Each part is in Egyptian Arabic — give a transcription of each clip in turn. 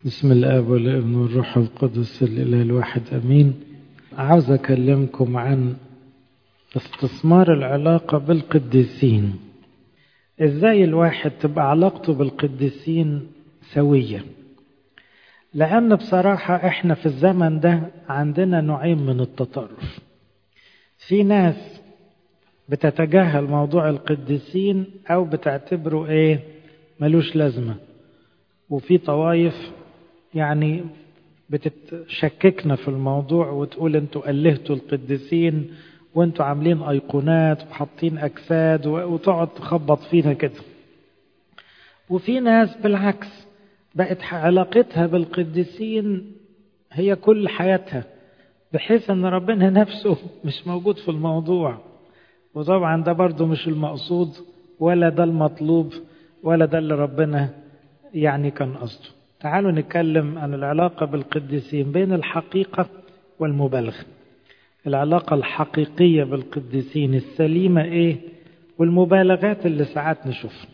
بسم الآب والابن والروح القدس الإله الواحد أمين عاوز أكلمكم عن استثمار العلاقة بالقديسين إزاي الواحد تبقى علاقته بالقديسين سوية لأن بصراحة إحنا في الزمن ده عندنا نوعين من التطرف في ناس بتتجاهل موضوع القديسين أو بتعتبره إيه ملوش لازمة وفي طوائف يعني بتتشككنا في الموضوع وتقول انتوا ألهتوا القديسين وانتوا عاملين أيقونات وحاطين أجساد وتقعد تخبط فينا كده وفي ناس بالعكس بقت علاقتها بالقديسين هي كل حياتها بحيث ان ربنا نفسه مش موجود في الموضوع وطبعا ده برضو مش المقصود ولا ده المطلوب ولا ده اللي ربنا يعني كان قصده تعالوا نتكلم عن العلاقة بالقديسين بين الحقيقة والمبالغة العلاقة الحقيقية بالقديسين السليمة ايه والمبالغات اللي ساعات نشوفها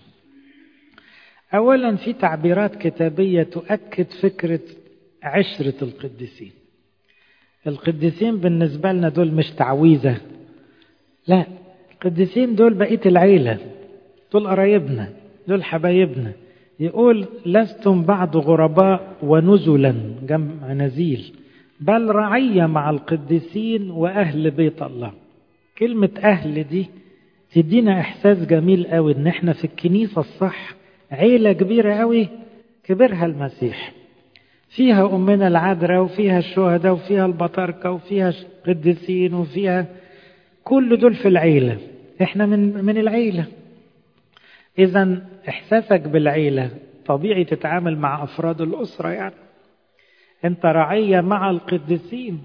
اولا في تعبيرات كتابية تؤكد فكرة عشرة القديسين القديسين بالنسبة لنا دول مش تعويذة لا القديسين دول بقية العيلة دول قرايبنا دول حبايبنا يقول لستم بعد غرباء ونزلا جمع نزيل بل رعية مع القديسين وأهل بيت الله كلمة أهل دي تدينا إحساس جميل قوي إن إحنا في الكنيسة الصح عيلة كبيرة قوي كبرها المسيح فيها أمنا العذراء وفيها الشهداء وفيها البطاركة وفيها القديسين وفيها كل دول في العيلة إحنا من من العيلة إذا إحساسك بالعيلة طبيعي تتعامل مع أفراد الأسرة يعني أنت رعية مع القديسين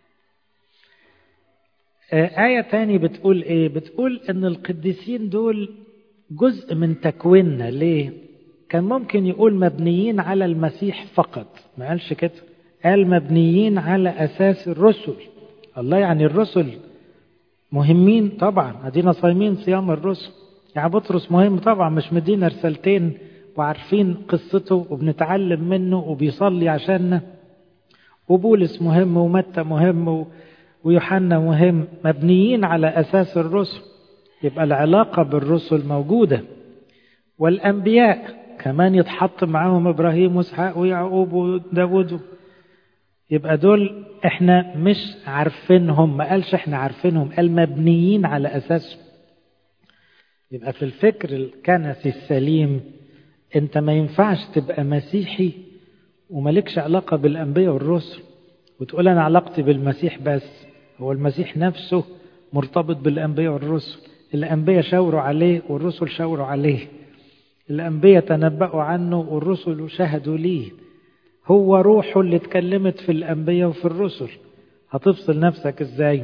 آية تاني بتقول إيه بتقول إن القديسين دول جزء من تكويننا ليه كان ممكن يقول مبنيين على المسيح فقط ما قالش كده قال مبنيين على أساس الرسل الله يعني الرسل مهمين طبعا ادينا صايمين صيام الرسل يعني بطرس مهم طبعا مش مدينا رسالتين وعارفين قصته وبنتعلم منه وبيصلي عشاننا وبولس مهم ومتى مهم ويوحنا مهم مبنيين على أساس الرسل يبقى العلاقة بالرسل موجودة والأنبياء كمان يتحط معاهم إبراهيم وإسحاق ويعقوب وداود يبقى دول احنا مش عارفينهم ما قالش احنا عارفينهم قال مبنيين على أساسهم يبقى في الفكر الكنسي السليم انت ما ينفعش تبقى مسيحي وملكش علاقة بالأنبياء والرسل وتقول أنا علاقتي بالمسيح بس هو المسيح نفسه مرتبط بالأنبياء والرسل الأنبياء شاوروا عليه والرسل شاوروا عليه الأنبياء تنبأوا عنه والرسل شهدوا ليه هو روحه اللي اتكلمت في الأنبياء وفي الرسل هتفصل نفسك ازاي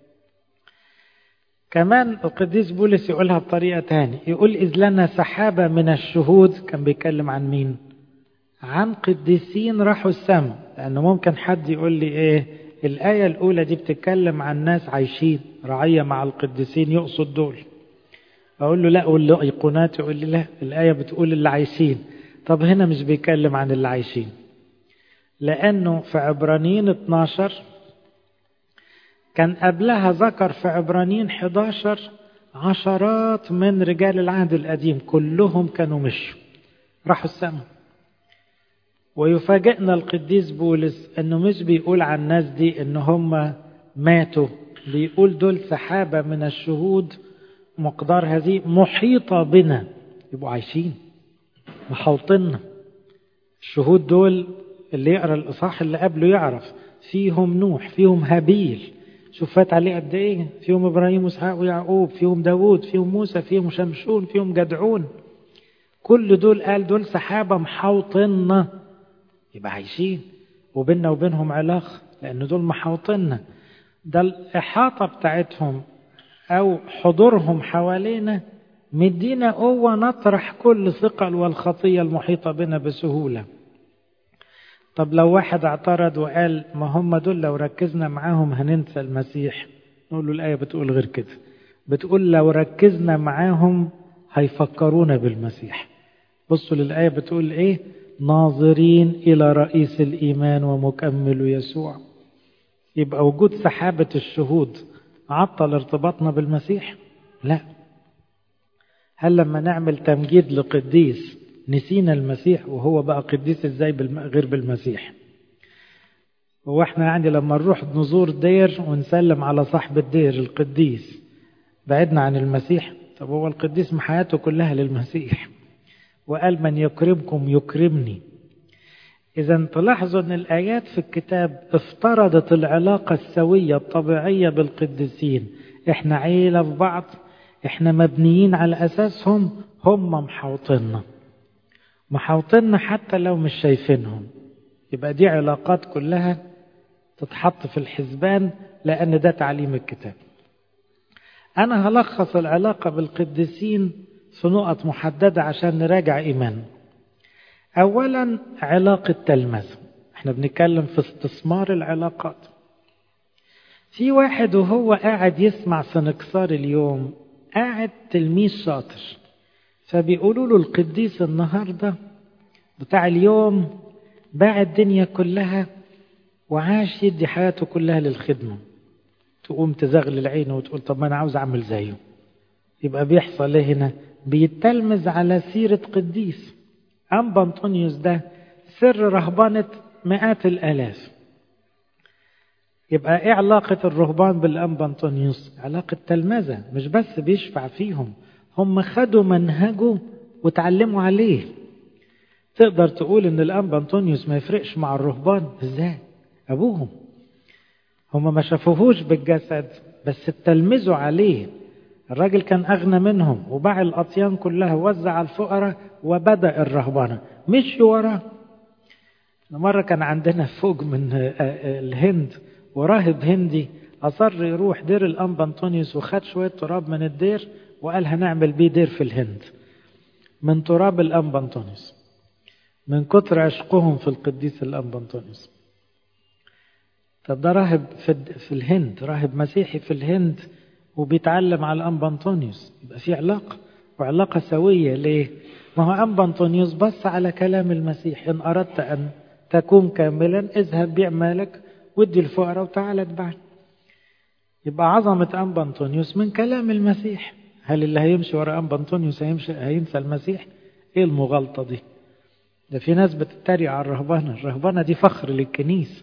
كمان القديس بولس يقولها بطريقة تاني يقول إذ لنا سحابة من الشهود كان بيتكلم عن مين عن قديسين راحوا السماء لأنه ممكن حد يقول لي إيه الآية الأولى دي بتتكلم عن ناس عايشين رعية مع القديسين يقصد دول أقول له لا أقول له أيقونات يقول لي لا الآية بتقول اللي عايشين طب هنا مش بيتكلم عن اللي عايشين لأنه في عبرانيين 12 كان قبلها ذكر في عبرانيين 11 عشرات من رجال العهد القديم كلهم كانوا مشوا راحوا السماء ويفاجئنا القديس بولس انه مش بيقول عن الناس دي ان هم ماتوا بيقول دول سحابة من الشهود مقدار هذه محيطة بنا يبقوا عايشين محوطنا الشهود دول اللي يقرا الاصحاح اللي قبله يعرف فيهم نوح فيهم هابيل شوف فات عليه قد ايه فيهم ابراهيم واسحاق ويعقوب فيهم داوود فيهم موسى فيهم شمشون فيهم جدعون كل دول قال دول سحابه محوطنا يبقى عايشين وبيننا وبينهم علاقه لان دول محوطنا ده الاحاطه بتاعتهم او حضورهم حوالينا مدينا قوه نطرح كل ثقل والخطيه المحيطه بنا بسهوله طب لو واحد اعترض وقال ما هم دول لو ركزنا معاهم هننسى المسيح نقول له الآية بتقول غير كده بتقول لو ركزنا معاهم هيفكرونا بالمسيح بصوا للآية بتقول إيه ناظرين إلى رئيس الإيمان ومكمل يسوع يبقى وجود سحابة الشهود عطل ارتباطنا بالمسيح لا هل لما نعمل تمجيد لقديس نسينا المسيح وهو بقى قديس ازاي بالم... غير بالمسيح هو احنا يعني لما نروح نزور دير ونسلم على صاحب الدير القديس بعدنا عن المسيح طب هو القديس ما حياته كلها للمسيح وقال من يكرمكم يكرمني إذا تلاحظوا أن الآيات في الكتاب افترضت العلاقة السوية الطبيعية بالقديسين إحنا عيلة في بعض إحنا مبنيين على أساسهم هم محاوطيننا محاوطيننا حتى لو مش شايفينهم يبقى دي علاقات كلها تتحط في الحسبان لأن ده تعليم الكتاب أنا هلخص العلاقة بالقديسين في نقط محددة عشان نراجع إيمان أولا علاقة تلمذة احنا بنتكلم في استثمار العلاقات في واحد وهو قاعد يسمع سنكسار اليوم قاعد تلميذ شاطر فبيقولوا له القديس النهاردة بتاع اليوم باع الدنيا كلها وعاش يدي حياته كلها للخدمة تقوم تزغلل عينه وتقول طب ما أنا عاوز أعمل زيه يبقى بيحصل ايه هنا بيتلمذ على سيرة قديس أنبا أنطونيوس ده سر رهبنة مئات الآلاف يبقى إيه علاقة الرهبان بالأنبا أنطونيوس علاقة تلمذة مش بس بيشفع فيهم هم خدوا منهجه وتعلموا عليه تقدر تقول ان الانبا انطونيوس ما يفرقش مع الرهبان ازاي ابوهم هم ما شافوهوش بالجسد بس اتلمذوا عليه الراجل كان اغنى منهم وباع الاطيان كلها ووزع على الفقراء وبدا الرهبنه مشوا وراه مرة كان عندنا فوق من الهند وراهب هندي أصر يروح دير الأنبا أنطونيوس وخد شوية تراب من الدير وقال هنعمل بيه دير في الهند من تراب الأنبا أنطونيوس من كتر عشقهم في القديس الأنبا أنطونيوس طب ده راهب في, في الهند راهب مسيحي في الهند وبيتعلم على الأنبا أنطونيوس يبقى في علاقة وعلاقة سوية ليه؟ ما هو أنبا أنطونيوس بص على كلام المسيح إن أردت أن تكون كاملا اذهب بيع مالك ودي الفقراء وتعالى اتبعني يبقى عظمة أنبا أنطونيوس من كلام المسيح هل اللي هيمشي ورا أنبا أنطونيوس هيمشي هينسى المسيح إيه المغالطة دي ده في ناس بتتريق على الرهبنة الرهبنة دي فخر للكنيسة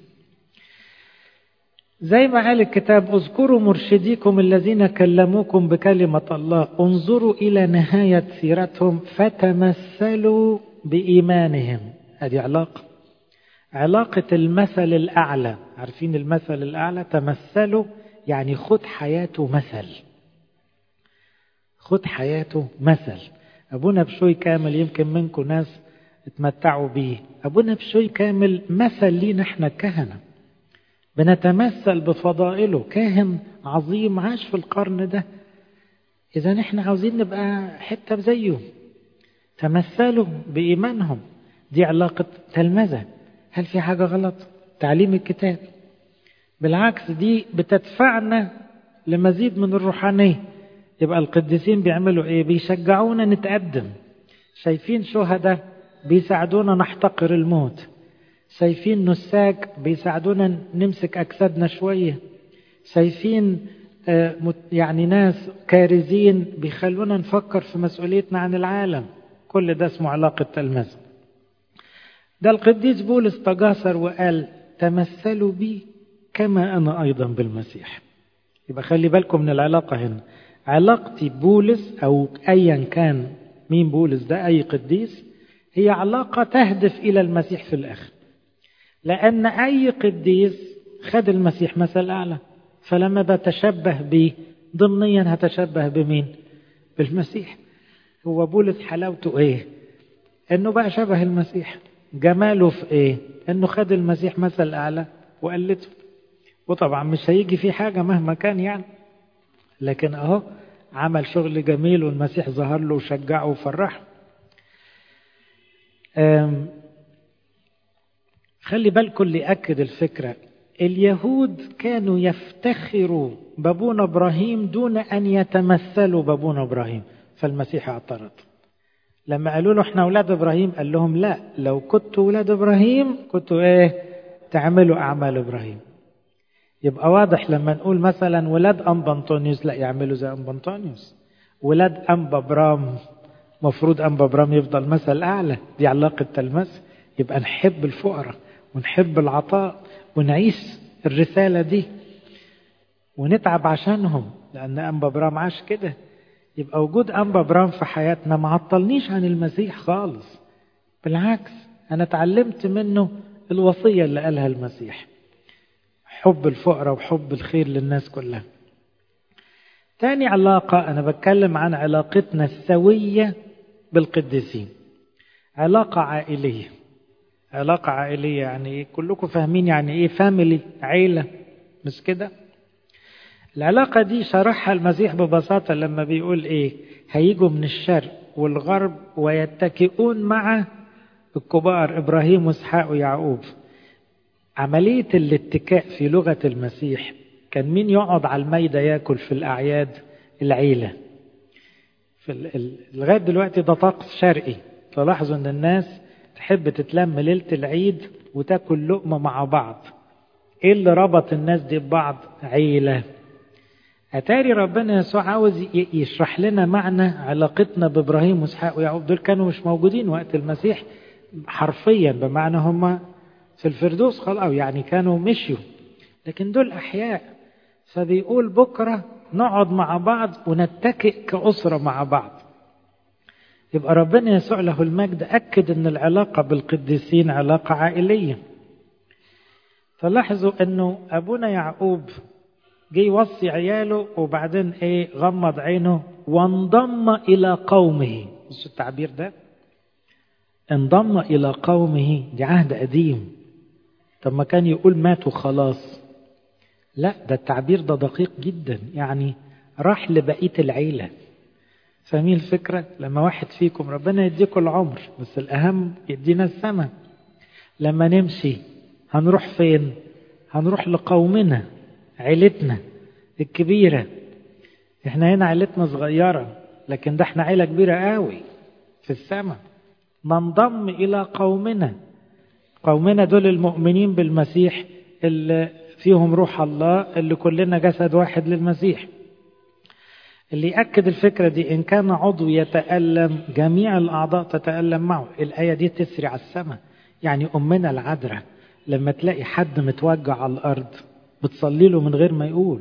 زي ما قال الكتاب اذكروا مرشديكم الذين كلموكم بكلمة الله انظروا إلى نهاية سيرتهم فتمثلوا بإيمانهم هذه علاقة علاقة المثل الأعلى عارفين المثل الأعلى تمثلوا يعني خد حياته مثل خد حياته مثل أبونا بشوي كامل يمكن منكم ناس اتمتعوا بيه أبونا بشوي كامل مثل لينا احنا كهنة بنتمثل بفضائله كاهن عظيم عاش في القرن ده إذا احنا عاوزين نبقى حتة زيه تمثلوا بإيمانهم دي علاقة تلمذة هل في حاجة غلط؟ تعليم الكتاب بالعكس دي بتدفعنا لمزيد من الروحانية يبقى القديسين بيعملوا ايه بيشجعونا نتقدم شايفين شهداء بيساعدونا نحتقر الموت شايفين نساك بيساعدونا نمسك أجسادنا شوية شايفين يعني ناس كارزين بيخلونا نفكر في مسؤوليتنا عن العالم كل ده اسمه علاقة تلمذة ده القديس بولس تجاسر وقال تمثلوا بي كما أنا أيضا بالمسيح يبقى خلي بالكم من العلاقة هنا علاقتي بولس أو أيا كان مين بولس ده أي قديس هي علاقة تهدف إلى المسيح في الآخر لأن أي قديس خد المسيح مثل أعلى فلما بتشبه به ضمنيا هتشبه بمين بالمسيح هو بولس حلاوته ايه انه بقى شبه المسيح جماله في ايه انه خد المسيح مثل اعلى وقلته وطبعا مش هيجي فيه حاجة مهما كان يعني لكن اهو عمل شغل جميل والمسيح ظهر له وشجعه وفرحه خلي بالكم اللي أكد الفكرة اليهود كانوا يفتخروا بابونا إبراهيم دون أن يتمثلوا بابونا إبراهيم فالمسيح اعترض لما قالوا له احنا اولاد ابراهيم قال لهم لا لو كنتوا اولاد ابراهيم كنتوا ايه تعملوا اعمال ابراهيم يبقى واضح لما نقول مثلا ولاد انبا انطونيوس لا يعملوا زي انبا انطونيوس ولاد انبا برام مفروض انبا برام يفضل مثل اعلى دي علاقه تلمس يبقى نحب الفقراء ونحب العطاء ونعيش الرساله دي ونتعب عشانهم لان انبا برام عاش كده يبقى وجود انبا برام في حياتنا ما عطلنيش عن المسيح خالص بالعكس انا اتعلمت منه الوصيه اللي قالها المسيح حب الفقراء وحب الخير للناس كلها تاني علاقة أنا بتكلم عن علاقتنا السوية بالقديسين علاقة عائلية علاقة عائلية يعني إيه؟ كلكم فاهمين يعني إيه فاميلي عيلة مش كده العلاقة دي شرحها المسيح ببساطة لما بيقول إيه هيجوا من الشرق والغرب ويتكئون مع الكبار إبراهيم وإسحاق ويعقوب عملية الاتكاء في لغة المسيح كان مين يقعد على الميدة ياكل في الأعياد العيلة في ال... لغاية دلوقتي ده طقس شرقي تلاحظوا ان الناس تحب تتلم ليلة العيد وتاكل لقمة مع بعض ايه اللي ربط الناس دي ببعض عيلة أتاري ربنا يسوع عاوز يشرح لنا معنى علاقتنا بإبراهيم وإسحاق ويعقوب دول كانوا مش موجودين وقت المسيح حرفيا بمعنى هم في الفردوس خلاص أو يعني كانوا مشيوا لكن دول أحياء فبيقول بكرة نقعد مع بعض ونتكئ كأسرة مع بعض يبقى ربنا يسوع له المجد أكد أن العلاقة بالقديسين علاقة عائلية فلاحظوا أنه أبونا يعقوب جه يوصي عياله وبعدين ايه غمض عينه وانضم الى قومه بص التعبير ده انضم الى قومه دي عهد قديم طب ما كان يقول ماتوا خلاص لا ده التعبير ده دقيق جدا يعني راح لبقيه العيله فاهمين الفكره لما واحد فيكم ربنا يديكم العمر بس الاهم يدينا السماء لما نمشي هنروح فين هنروح لقومنا عيلتنا الكبيرة احنا هنا عيلتنا صغيرة لكن ده احنا عيلة كبيرة قوي في السماء ننضم إلى قومنا قومنا دول المؤمنين بالمسيح اللي فيهم روح الله اللي كلنا جسد واحد للمسيح اللي يأكد الفكرة دي إن كان عضو يتألم جميع الأعضاء تتألم معه الآية دي تسري على السماء يعني أمنا العذراء لما تلاقي حد متوجع على الأرض بتصلي له من غير ما يقول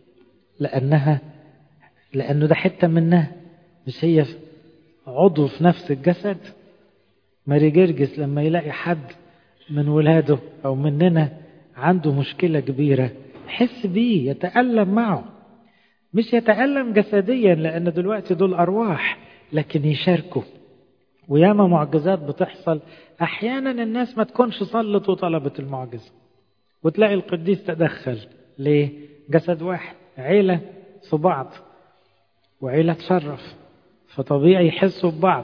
لأنها لأنه ده حتة منها مش هي عضو في نفس الجسد ماري جرجس لما يلاقي حد من ولاده أو مننا عنده مشكلة كبيرة يحس بيه يتألم معه مش يتألم جسديا لأن دلوقتي دول أرواح لكن يشاركوا وياما معجزات بتحصل أحيانا الناس ما تكونش صلت وطلبت المعجزة وتلاقي القديس تدخل ليه جسد واحد عيلة في بعض وعيلة تشرف فطبيعي يحسوا ببعض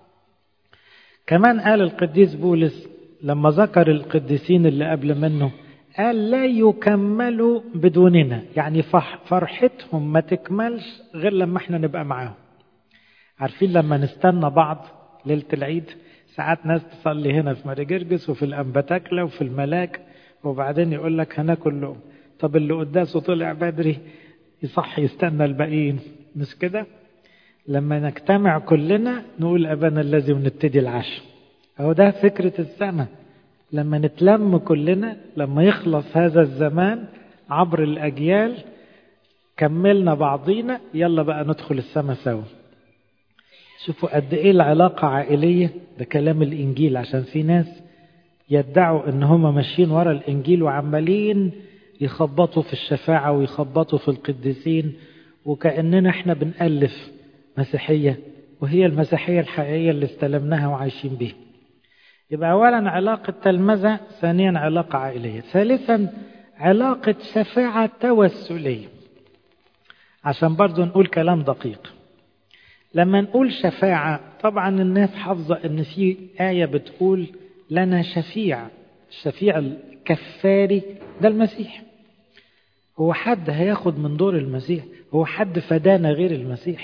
كمان قال القديس بولس لما ذكر القديسين اللي قبل منه قال لا يكملوا بدوننا يعني فرحتهم ما تكملش غير لما احنا نبقى معاهم عارفين لما نستنى بعض ليلة العيد ساعات ناس تصلي هنا في ماري جرجس وفي الأنبتاكلة وفي الملاك وبعدين يقول لك هناكل لهم طب اللي قداسه طلع بدري يصح يستنى الباقيين مش كده لما نجتمع كلنا نقول أبانا الذي ونبتدي العشاء أهو ده فكرة السماء لما نتلم كلنا لما يخلص هذا الزمان عبر الأجيال كملنا بعضينا يلا بقى ندخل السماء سوا شوفوا قد ايه العلاقة عائلية ده كلام الإنجيل عشان في ناس يدعوا ان هم ماشيين ورا الإنجيل وعمالين يخبطوا في الشفاعة ويخبطوا في القديسين وكأننا احنا بنألف مسيحية وهي المسيحية الحقيقية اللي استلمناها وعايشين بيها يبقى أولا علاقة تلمذة ثانيا علاقة عائلية ثالثا علاقة شفاعة توسلية عشان برضو نقول كلام دقيق لما نقول شفاعة طبعا الناس حافظة ان في آية بتقول لنا شفيع الشفيع الكفاري ده المسيح هو حد هياخد من دور المسيح هو حد فدانا غير المسيح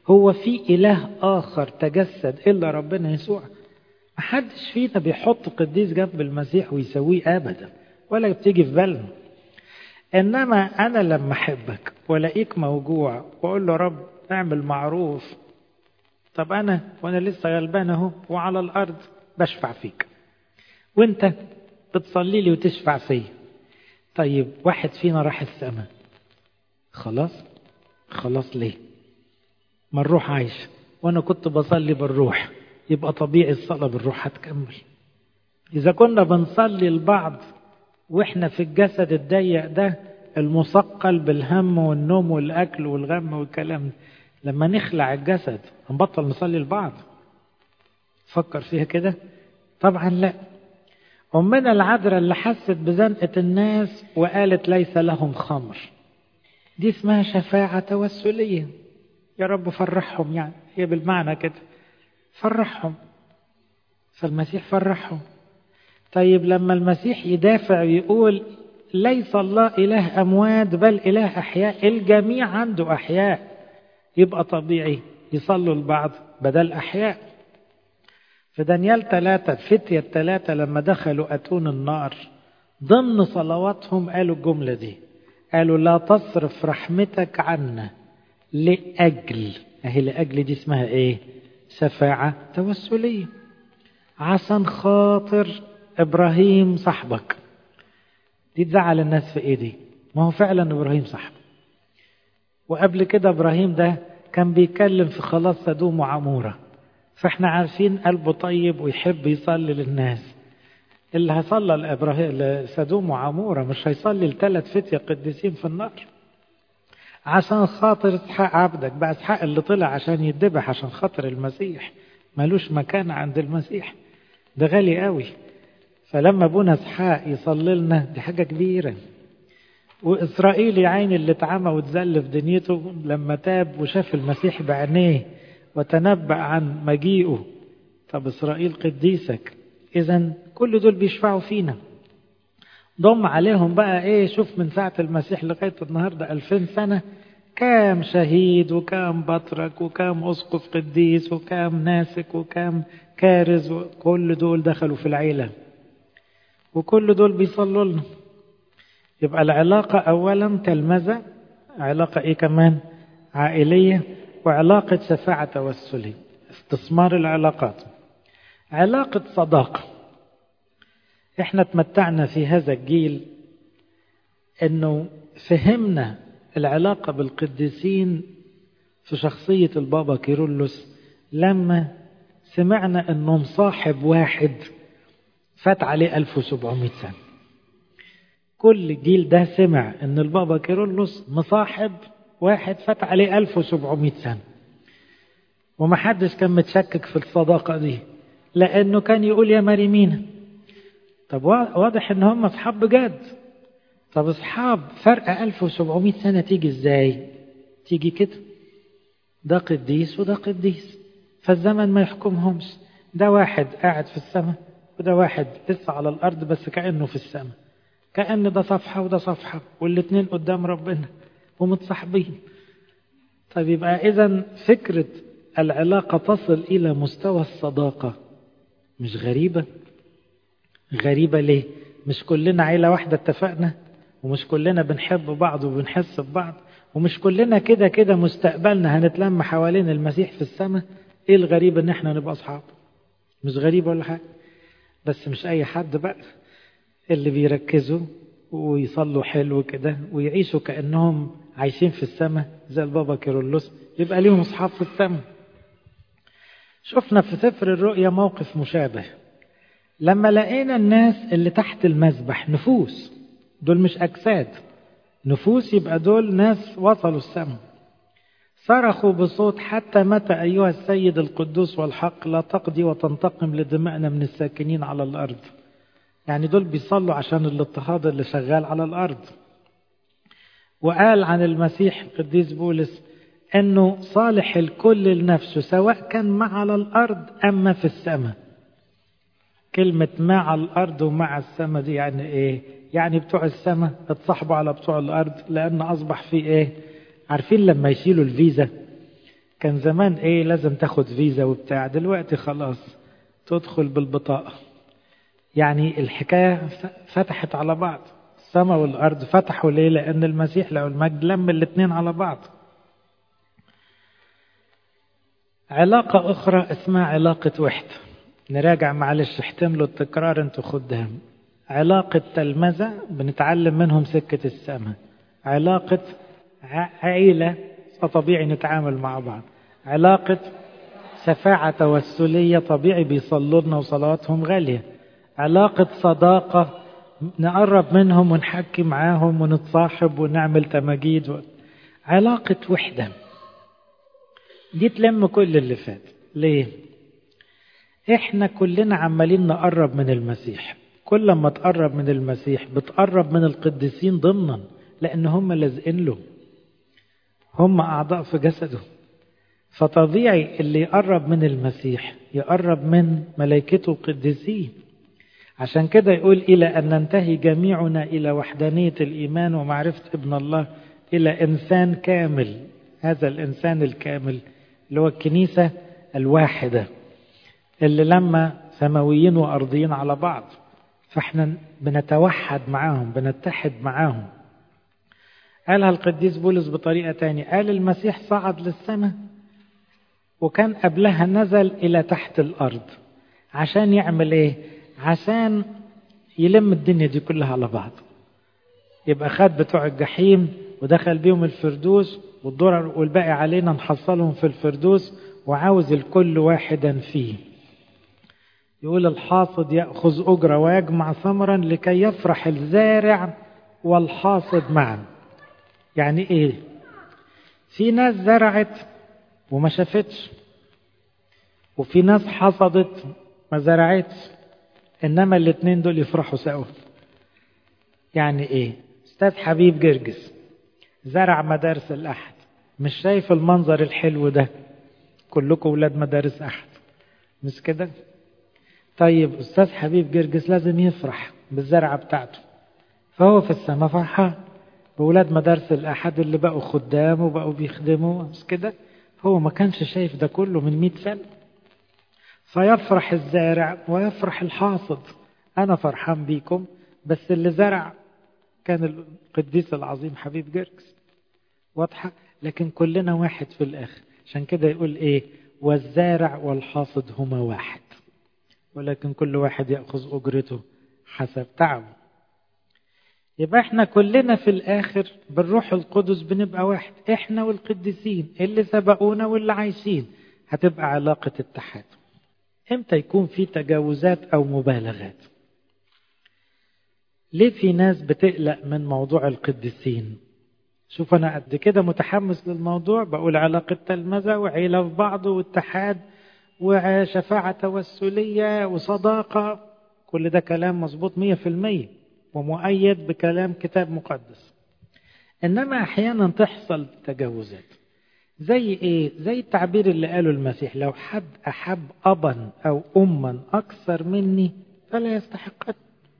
هو في إله آخر تجسد إلا ربنا يسوع محدش فينا بيحط قديس جنب المسيح ويسويه أبدا ولا بتيجي في بالنا إنما أنا لما أحبك ولاقيك موجوع وأقول له رب اعمل معروف طب أنا وأنا لسه غلبان أهو وعلى الأرض بشفع فيك وأنت بتصلي لي وتشفع فيا طيب واحد فينا راح السماء خلاص خلاص ليه ما الروح عايش وانا كنت بصلي بالروح يبقى طبيعي الصلاة بالروح هتكمل اذا كنا بنصلي لبعض واحنا في الجسد الضيق ده المثقل بالهم والنوم والاكل والغم والكلام لما نخلع الجسد هنبطل نصلي لبعض فكر فيها كده طبعا لا أمنا العذراء اللي حست بزنقة الناس وقالت ليس لهم خمر دي اسمها شفاعة توسلية يا رب فرحهم يعني هي بالمعنى كده فرحهم فالمسيح فرحهم طيب لما المسيح يدافع ويقول ليس الله إله أموات بل إله أحياء الجميع عنده أحياء يبقى طبيعي يصلوا البعض بدل أحياء في دانيال ثلاثة الفتية الثلاثة لما دخلوا أتون النار ضمن صلواتهم قالوا الجملة دي قالوا لا تصرف رحمتك عنا لأجل أهي لأجل دي اسمها إيه شفاعة توسلية عشان خاطر إبراهيم صاحبك دي تزعل الناس في إيه دي ما هو فعلا إبراهيم صاحبه وقبل كده إبراهيم ده كان بيتكلم في خلاص سدوم وعمورة فاحنا عارفين قلبه طيب ويحب يصلي للناس اللي هيصلى لإبراهيم لسدوم وعمورة مش هيصلي لثلاث فتية قديسين في النار عشان خاطر اسحاق عبدك بقى اسحاق اللي طلع عشان يتذبح عشان خاطر المسيح ملوش مكان عند المسيح ده غالي قوي فلما ابونا اسحاق يصلي لنا دي حاجة كبيرة وإسرائيل يا عيني اللي اتعمى واتذل في دنيته لما تاب وشاف المسيح بعينيه وتنبأ عن مجيئه طب إسرائيل قديسك إذا كل دول بيشفعوا فينا ضم عليهم بقى إيه شوف من ساعة المسيح لغاية النهاردة ألفين سنة كام شهيد وكام بطرك وكام أسقف قديس وكام ناسك وكام كارز وكل دول دخلوا في العيلة وكل دول بيصلوا لنا يبقى العلاقة أولا تلمذة علاقة إيه كمان عائلية وعلاقة شفاعة توسلية استثمار العلاقات علاقة صداقة احنا تمتعنا في هذا الجيل انه فهمنا العلاقة بالقديسين في شخصية البابا كيرلس لما سمعنا انه مصاحب واحد فات عليه 1700 سنة كل الجيل ده سمع ان البابا كيرلس مصاحب واحد فات عليه 1700 سنة ومحدش كان متشكك في الصداقة دي لأنه كان يقول يا مريمين طب واضح ان هم اصحاب بجد طب اصحاب فرق 1700 سنة تيجي ازاي تيجي كده ده قديس وده قديس فالزمن ما يحكمهمش ده واحد قاعد في السماء وده واحد لسه على الأرض بس كأنه في السماء كأن ده صفحة وده صفحة والاتنين قدام ربنا ومتصاحبين طيب يبقى إذا فكرة العلاقة تصل إلى مستوى الصداقة مش غريبة غريبة ليه مش كلنا عيلة واحدة اتفقنا ومش كلنا بنحب بعض وبنحس ببعض ومش كلنا كده كده مستقبلنا هنتلم حوالين المسيح في السماء ايه الغريب ان احنا نبقى اصحاب مش غريب ولا حاجة بس مش اي حد بقى اللي بيركزوا ويصلوا حلو كده ويعيشوا كأنهم عايشين في السماء زي البابا كيرلس يبقى ليهم اصحاب في السماء شفنا في سفر الرؤيا موقف مشابه لما لقينا الناس اللي تحت المذبح نفوس دول مش أجساد نفوس يبقى دول ناس وصلوا السماء صرخوا بصوت حتى متى أيها السيد القدوس والحق لا تقضي وتنتقم لدمائنا من الساكنين على الأرض يعني دول بيصلوا عشان الاضطهاد اللي شغال على الأرض وقال عن المسيح القديس بولس أنه صالح الكل لنفسه سواء كان مع على الأرض أما في السماء كلمة مع الأرض ومع السماء دي يعني إيه يعني بتوع السماء اتصاحبوا على بتوع الأرض لأن أصبح في إيه عارفين لما يشيلوا الفيزا كان زمان ايه لازم تاخد فيزا وبتاع دلوقتي خلاص تدخل بالبطاقة يعني الحكاية فتحت على بعض السماء والأرض فتحوا ليه لأن المسيح لو المجد لم الاتنين على بعض علاقة أخرى اسمها علاقة وحدة نراجع معلش احتملوا التكرار انتوا خدام علاقة تلمذة بنتعلم منهم سكة السماء علاقة عيلة فطبيعي نتعامل مع بعض علاقة شفاعة توسلية طبيعي بيصلوا لنا وصلواتهم غالية علاقة صداقة نقرب منهم ونحكي معاهم ونتصاحب ونعمل تماجيد و... علاقة وحدة دي تلم كل اللي فات ليه احنا كلنا عمالين نقرب من المسيح كل ما تقرب من المسيح بتقرب من القديسين ضمنا لان هم لازقين له هم اعضاء في جسده فطبيعي اللي يقرب من المسيح يقرب من ملائكته القديسين عشان كده يقول إلى أن ننتهي جميعنا إلى وحدانية الإيمان ومعرفة ابن الله إلى إنسان كامل هذا الإنسان الكامل اللي هو الكنيسة الواحدة اللي لما سماويين وأرضيين على بعض فاحنا بنتوحد معاهم بنتحد معاهم قالها القديس بولس بطريقة تانية قال المسيح صعد للسماء وكان قبلها نزل إلى تحت الأرض عشان يعمل إيه؟ عشان يلم الدنيا دي كلها على بعض يبقى خد بتوع الجحيم ودخل بيهم الفردوس والضرر والباقي علينا نحصلهم في الفردوس وعاوز الكل واحدا فيه يقول الحاصد يأخذ أجرة ويجمع ثمرا لكي يفرح الزارع والحاصد معا يعني ايه في ناس زرعت وما شافتش وفي ناس حصدت ما زرعتش انما الاتنين دول يفرحوا سوا يعني ايه استاذ حبيب جرجس زرع مدارس الاحد مش شايف المنظر الحلو ده كلكم ولاد مدارس احد مش كده طيب استاذ حبيب جرجس لازم يفرح بالزرعه بتاعته فهو في السماء فرحان بولاد مدارس الأحد اللي بقوا خدام وبقوا بيخدموا مش كده هو ما كانش شايف ده كله من مئة سنة فيفرح الزارع ويفرح الحاصد أنا فرحان بيكم بس اللي زرع كان القديس العظيم حبيب جركس واضحة لكن كلنا واحد في الآخر عشان كده يقول إيه والزارع والحاصد هما واحد ولكن كل واحد يأخذ أجرته حسب تعبه يبقى احنا كلنا في الاخر بالروح القدس بنبقى واحد احنا والقديسين اللي سبقونا واللي عايشين هتبقى علاقة اتحاد امتى يكون في تجاوزات او مبالغات ليه في ناس بتقلق من موضوع القديسين شوف انا قد كده متحمس للموضوع بقول علاقة تلمذة وعيلة في بعض واتحاد وشفاعة توسلية وصداقة كل ده كلام مظبوط مية في المية ومؤيد بكلام كتاب مقدس انما احيانا تحصل تجاوزات زي ايه زي التعبير اللي قاله المسيح لو حد احب ابا او اما اكثر مني فلا يستحقني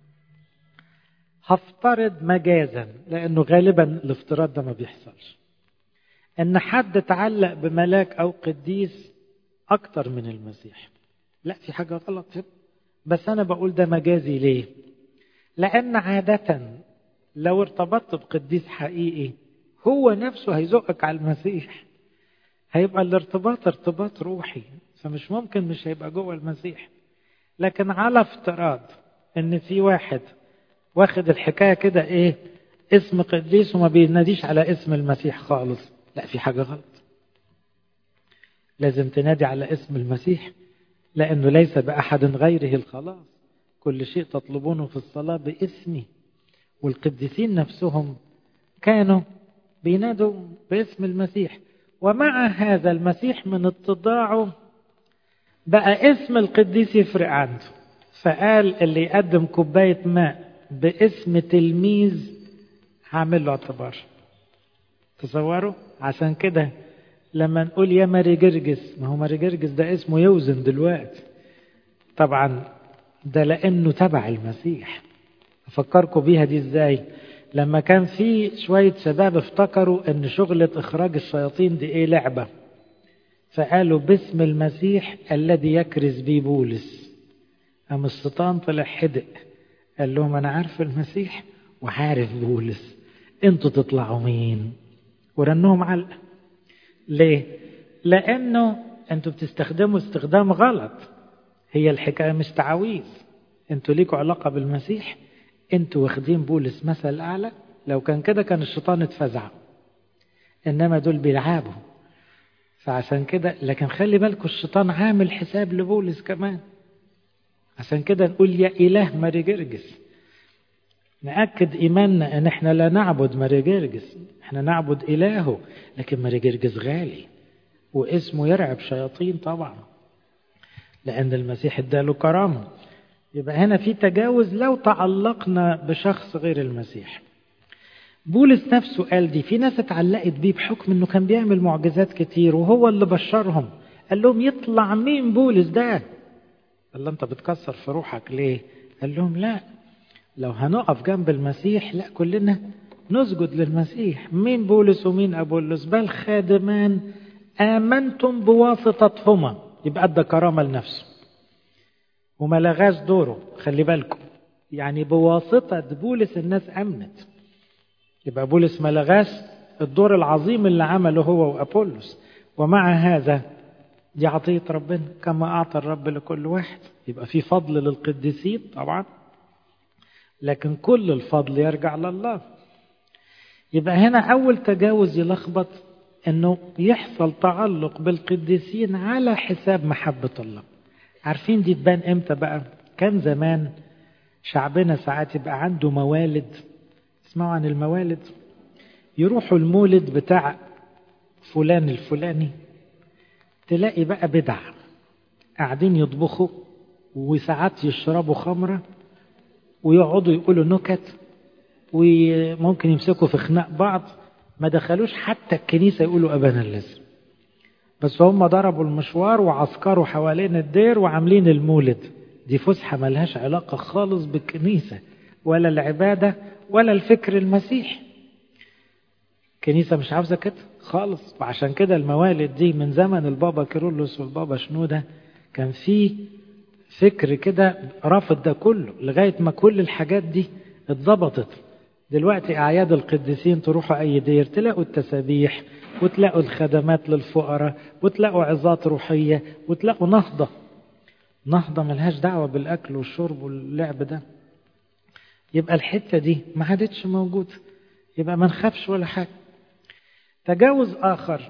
هفترض مجازا لانه غالبا الافتراض ده ما بيحصلش ان حد تعلق بملاك او قديس اكتر من المسيح لا في حاجه غلط بس انا بقول ده مجازي ليه لأن عادة لو ارتبطت بقديس حقيقي هو نفسه هيزقك على المسيح هيبقى الارتباط ارتباط روحي فمش ممكن مش هيبقى جوه المسيح لكن على افتراض ان في واحد واخد الحكايه كده ايه اسم قديس وما بيناديش على اسم المسيح خالص لا في حاجه غلط لازم تنادي على اسم المسيح لانه ليس باحد غيره الخلاص كل شيء تطلبونه في الصلاة باسمي والقديسين نفسهم كانوا بينادوا باسم المسيح ومع هذا المسيح من اتضاعه بقى اسم القديس يفرق عنده فقال اللي يقدم كوباية ماء باسم تلميذ هعمل له اعتبار تصوروا عشان كده لما نقول يا ماري جرجس ما هو ماري جرجس ده اسمه يوزن دلوقتي طبعا ده لانه تبع المسيح افكركم بيها دي ازاي لما كان في شوية شباب افتكروا ان شغلة اخراج الشياطين دي ايه لعبة فقالوا باسم المسيح الذي يكرز بيه بولس قام الشيطان طلع حدق قال لهم انا عارف المسيح وعارف بولس انتوا تطلعوا مين ورنهم علقه ليه لانه انتوا بتستخدموا استخدام غلط هي الحكايه مش تعاويذ انتوا ليكوا علاقه بالمسيح انتوا واخدين بولس مثل اعلى لو كان كده كان الشيطان اتفزع انما دول بيلعبوا فعشان كده لكن خلي بالكم الشيطان عامل حساب لبولس كمان عشان كده نقول يا اله ماري جرجس نأكد إيماننا أن احنا لا نعبد ماري جرجس احنا نعبد إلهه لكن ماري جرجس غالي واسمه يرعب شياطين طبعا لأن المسيح اداله كرامة يبقى هنا في تجاوز لو تعلقنا بشخص غير المسيح بولس نفسه قال دي في ناس اتعلقت بيه بحكم انه كان بيعمل معجزات كتير وهو اللي بشرهم قال لهم يطلع مين بولس ده قال له انت بتكسر في روحك ليه قال لهم لا لو هنقف جنب المسيح لا كلنا نسجد للمسيح مين بولس ومين أبولس بل خادمان آمنتم بواسطتهما يبقى ادى كرامة لنفسه وما لغاش دوره خلي بالكم يعني بواسطة بولس الناس أمنت يبقى بولس ما لغاش الدور العظيم اللي عمله هو وأبولس ومع هذا دي عطية ربنا كما أعطى الرب لكل واحد يبقى في فضل للقديسين طبعا لكن كل الفضل يرجع لله يبقى هنا أول تجاوز يلخبط أنه يحصل تعلق بالقديسين على حساب محبة الله عارفين دي تبان إمتى بقى كان زمان شعبنا ساعات يبقى عنده موالد اسمعوا عن الموالد يروحوا المولد بتاع فلان الفلاني تلاقي بقى بدع قاعدين يطبخوا وساعات يشربوا خمره ويقعدوا يقولوا نكت وممكن يمسكوا في خناق بعض ما دخلوش حتى الكنيسة يقولوا أبانا الذي بس هم ضربوا المشوار وعسكروا حوالين الدير وعاملين المولد دي فسحة ملهاش علاقة خالص بالكنيسة ولا العبادة ولا الفكر المسيحي الكنيسة مش عاوزة كده خالص وعشان كده الموالد دي من زمن البابا كيرلس والبابا شنودة كان في فكر كده رافض ده كله لغاية ما كل الحاجات دي اتظبطت دلوقتي أعياد القديسين تروحوا أي دير تلاقوا التسابيح وتلاقوا الخدمات للفقراء وتلاقوا عظات روحية وتلاقوا نهضة نهضة ملهاش دعوة بالأكل والشرب واللعب ده يبقى الحتة دي ما عادتش موجودة يبقى ما نخافش ولا حاجة تجاوز آخر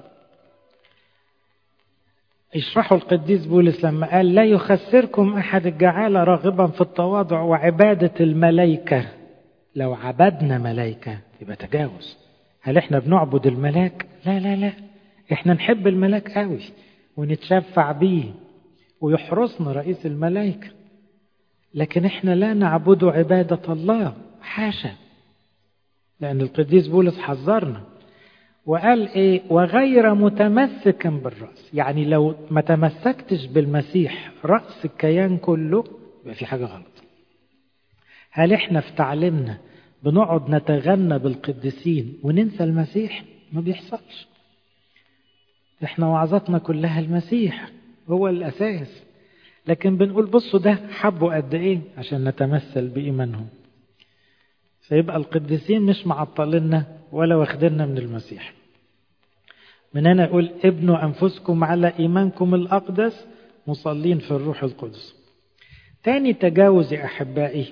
يشرحه القديس بولس لما قال لا يخسركم أحد الجعالة راغبا في التواضع وعبادة الملائكة لو عبدنا ملائكة يبقى تجاوز هل احنا بنعبد الملاك لا لا لا احنا نحب الملاك قوي ونتشفع بيه ويحرسنا رئيس الملائكة لكن احنا لا نعبد عبادة الله حاشا لأن القديس بولس حذرنا وقال ايه وغير متمسكا بالرأس يعني لو ما تمسكتش بالمسيح رأس الكيان كله يبقى في حاجة غلط هل احنا في تعليمنا بنقعد نتغنى بالقديسين وننسى المسيح ما بيحصلش احنا وعظتنا كلها المسيح هو الأساس لكن بنقول بصوا ده حبوا قد ايه عشان نتمثل بإيمانهم فيبقى القديسين مش معطلنا ولا واخديننا من المسيح من هنا يقول ابنوا أنفسكم على إيمانكم الأقدس مصلين في الروح القدس تاني تجاوز يا أحبائي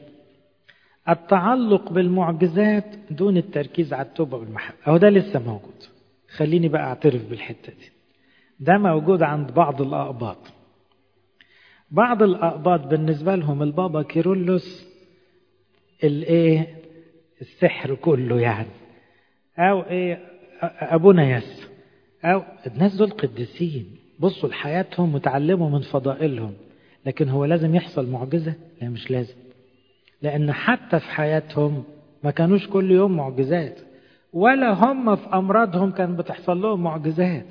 التعلق بالمعجزات دون التركيز على التوبة والمحبة أهو ده لسه موجود خليني بقى أعترف بالحتة دي ده موجود عند بعض الأقباط بعض الأقباط بالنسبة لهم البابا كيرلس الايه السحر كله يعني او ايه ابونا يس او الناس دول قديسين بصوا لحياتهم وتعلموا من فضائلهم لكن هو لازم يحصل معجزة لا مش لازم لان حتى في حياتهم ما كانوش كل يوم معجزات ولا هم في امراضهم كان بتحصل لهم معجزات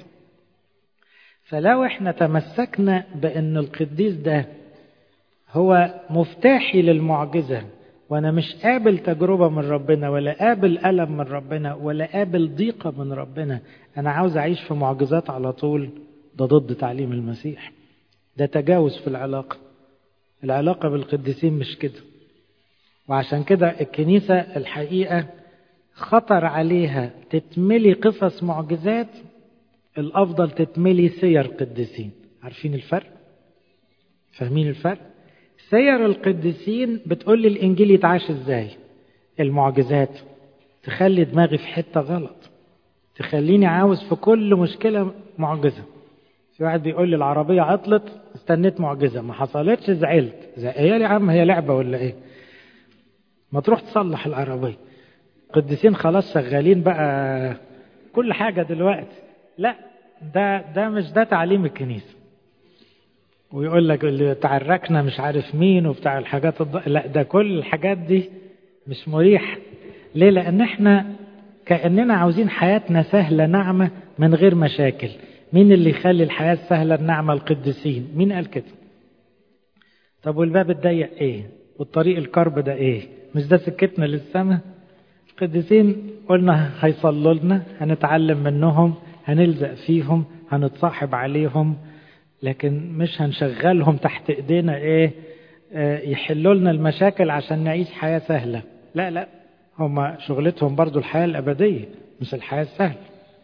فلو احنا تمسكنا بان القديس ده هو مفتاحي للمعجزه وانا مش قابل تجربة من ربنا ولا قابل ألم من ربنا ولا قابل ضيقة من ربنا انا عاوز اعيش في معجزات على طول ده ضد تعليم المسيح ده تجاوز في العلاقة العلاقة بالقديسين مش كده وعشان كده الكنيسة الحقيقة خطر عليها تتملي قصص معجزات الأفضل تتملي سير قديسين عارفين الفرق؟ فاهمين الفرق؟ سير القديسين بتقول لي الإنجيل يتعاش إزاي؟ المعجزات تخلي دماغي في حتة غلط تخليني عاوز في كل مشكلة معجزة في واحد بيقول لي العربية عطلت استنيت معجزة ما حصلتش زعلت هي يا عم هي لعبة ولا ايه ما تروح تصلح العربية قديسين خلاص شغالين بقى كل حاجة دلوقتي لا ده ده مش ده تعليم الكنيسة ويقول لك اللي تعركنا مش عارف مين وبتاع الحاجات الض... لا ده كل الحاجات دي مش مريح ليه لان احنا كاننا عاوزين حياتنا سهله ناعمه من غير مشاكل مين اللي يخلي الحياه سهله الناعمه القديسين مين قال كده طب والباب الضيق ايه والطريق الكرب ده ايه مش ده سكتنا للسماء القديسين قلنا هيصلوا لنا هنتعلم منهم هنلزق فيهم هنتصاحب عليهم لكن مش هنشغلهم تحت ايدينا ايه اه يحلوا لنا المشاكل عشان نعيش حياة سهلة لا لا هم شغلتهم برضو الحياة الأبدية مش الحياة السهلة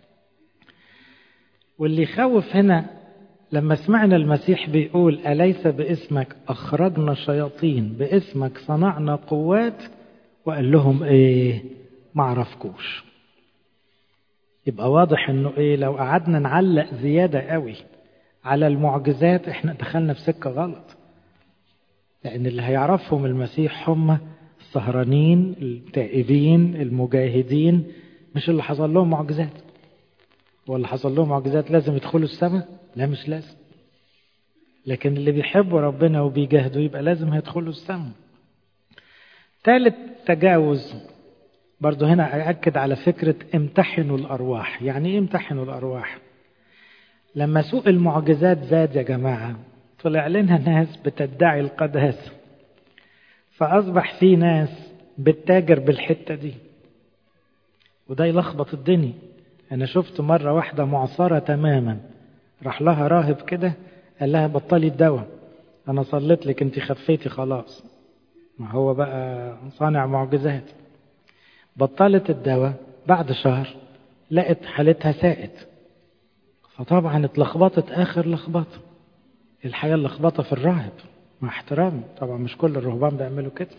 واللي يخوف هنا لما سمعنا المسيح بيقول أليس باسمك أخرجنا شياطين باسمك صنعنا قوات وقال لهم إيه معرفكوش يبقى واضح انه ايه لو قعدنا نعلق زيادة قوي على المعجزات احنا دخلنا في سكة غلط لان اللي هيعرفهم المسيح هم السهرانين التائبين المجاهدين مش اللي حصل لهم معجزات واللي حصل لهم معجزات لازم يدخلوا السماء لا مش لازم لكن اللي بيحبوا ربنا وبيجاهدوا يبقى لازم هيدخلوا السماء ثالث تجاوز برضو هنا أأكد على فكرة امتحنوا الأرواح يعني إيه امتحنوا الأرواح لما سوق المعجزات زاد يا جماعة طلع لنا ناس بتدعي القداسة فأصبح في ناس بتتاجر بالحتة دي وده يلخبط الدنيا أنا شفت مرة واحدة معصرة تماما راح لها راهب كده قال لها بطلي الدواء أنا صليت لك أنت خفيتي خلاص ما هو بقى صانع معجزات بطلت الدواء بعد شهر لقت حالتها ساءت فطبعا اتلخبطت اخر لخبطه الحياه اللخبطه في الراهب مع احترامي طبعا مش كل الرهبان بيعملوا كده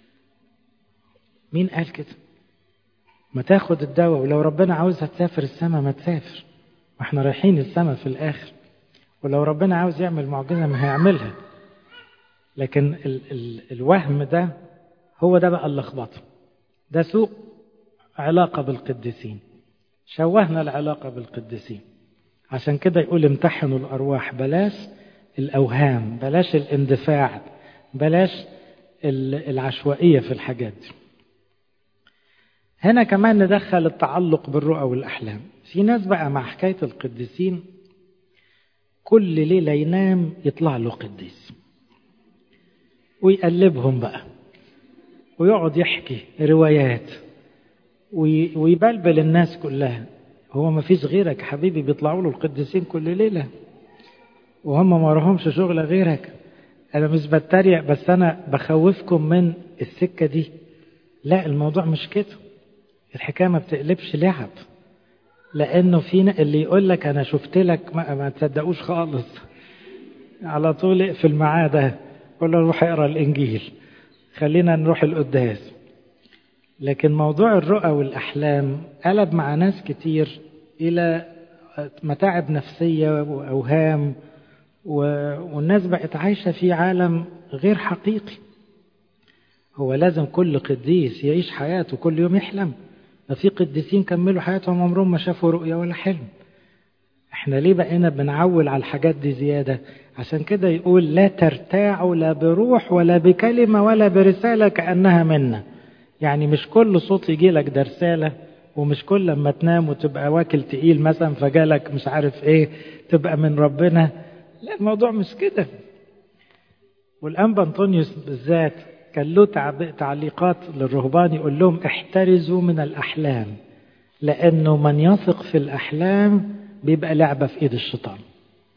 مين قال كده ما تاخد الدواء ولو ربنا عاوزها تسافر السماء ما تسافر ما احنا رايحين السماء في الاخر ولو ربنا عاوز يعمل معجزه ما هيعملها لكن ال ال الوهم ده هو ده بقى اللخبطه ده سوء علاقة بالقديسين شوهنا العلاقة بالقديسين عشان كده يقول امتحنوا الأرواح بلاش الأوهام بلاش الاندفاع بلاش العشوائية في الحاجات دي هنا كمان ندخل التعلق بالرؤى والأحلام في ناس بقى مع حكاية القديسين كل ليلة ينام يطلع له قديس ويقلبهم بقى ويقعد يحكي روايات ويبلبل الناس كلها هو ما فيش غيرك يا حبيبي بيطلعوا له القديسين كل ليلة وهم ما راهمش شغل غيرك أنا مش بتريق بس أنا بخوفكم من السكة دي لا الموضوع مش كده الحكاية ما بتقلبش لعب لأنه في اللي يقول لك أنا شفت لك ما, ما تصدقوش خالص على طول اقفل معاه ده قول له روح اقرا الإنجيل خلينا نروح القداس لكن موضوع الرؤى والأحلام قلب مع ناس كتير إلى متاعب نفسية وأوهام والناس بقت عايشة في عالم غير حقيقي هو لازم كل قديس يعيش حياته كل يوم يحلم ده في قديسين كملوا حياتهم عمرهم ما شافوا رؤية ولا حلم احنا ليه بقينا بنعول على الحاجات دي زيادة عشان كده يقول لا ترتاعوا لا بروح ولا بكلمة ولا برسالة كأنها منا يعني مش كل صوت يجي لك ده رسالة ومش كل لما تنام وتبقى واكل تقيل مثلا فجالك مش عارف ايه تبقى من ربنا لا الموضوع مش كده والأنبا أنطونيوس بالذات كان له تعليقات للرهبان يقول لهم احترزوا من الأحلام لأنه من يثق في الأحلام بيبقى لعبة في إيد الشيطان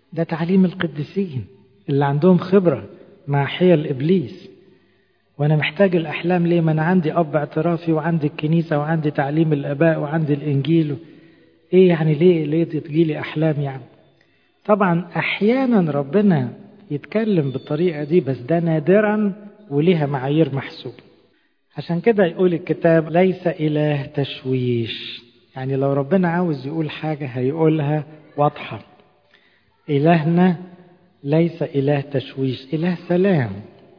ده تعليم القديسين اللي عندهم خبرة مع حيل إبليس وأنا محتاج الأحلام ليه ما أنا عندي أب اعترافي وعندي الكنيسة وعندي تعليم الآباء وعندي الإنجيل إيه يعني ليه ليه تجيلي أحلام يعني طبعا أحيانا ربنا يتكلم بالطريقة دي بس ده نادرا وليها معايير محسوبة عشان كده يقول الكتاب ليس إله تشويش يعني لو ربنا عاوز يقول حاجة هيقولها واضحة إلهنا ليس إله تشويش إله سلام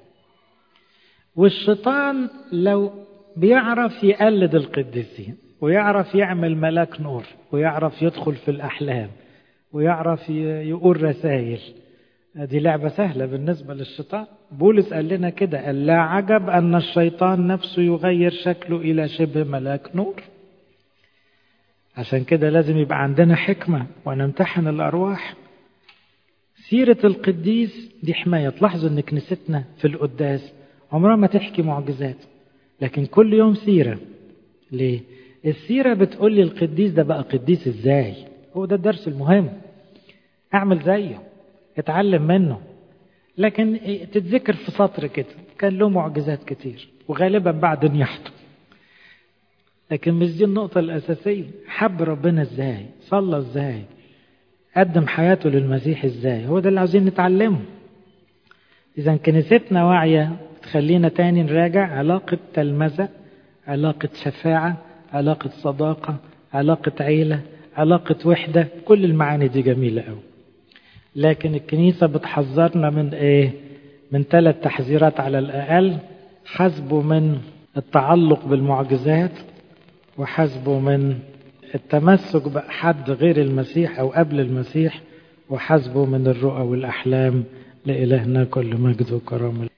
والشيطان لو بيعرف يقلد القديسين ويعرف يعمل ملاك نور ويعرف يدخل في الأحلام ويعرف يقول رسائل دي لعبة سهلة بالنسبة للشيطان بولس قال لنا كده قال لا عجب أن الشيطان نفسه يغير شكله إلى شبه ملاك نور عشان كده لازم يبقى عندنا حكمة ونمتحن الأرواح سيرة القديس دي حماية تلاحظوا أن كنيستنا في القداس عمرها ما تحكي معجزات لكن كل يوم سيرة ليه؟ السيرة بتقول لي القديس ده بقى قديس ازاي هو ده الدرس المهم اعمل زيه اتعلم منه لكن تتذكر في سطر كده كان له معجزات كتير وغالبا بعد نيحته لكن مش دي النقطة الأساسية حب ربنا ازاي صلى ازاي قدم حياته للمسيح ازاي هو ده اللي عاوزين نتعلمه إذا كنيستنا واعية تخلينا تاني نراجع علاقة تلمذة علاقة شفاعة علاقة صداقة علاقة عيلة علاقة وحدة كل المعاني دي جميلة قوي لكن الكنيسة بتحذرنا من ايه من ثلاث تحذيرات على الأقل حسبه من التعلق بالمعجزات وحسبه من التمسك بحد غير المسيح أو قبل المسيح وحسبه من الرؤى والأحلام لإلهنا كل مجد وكرامة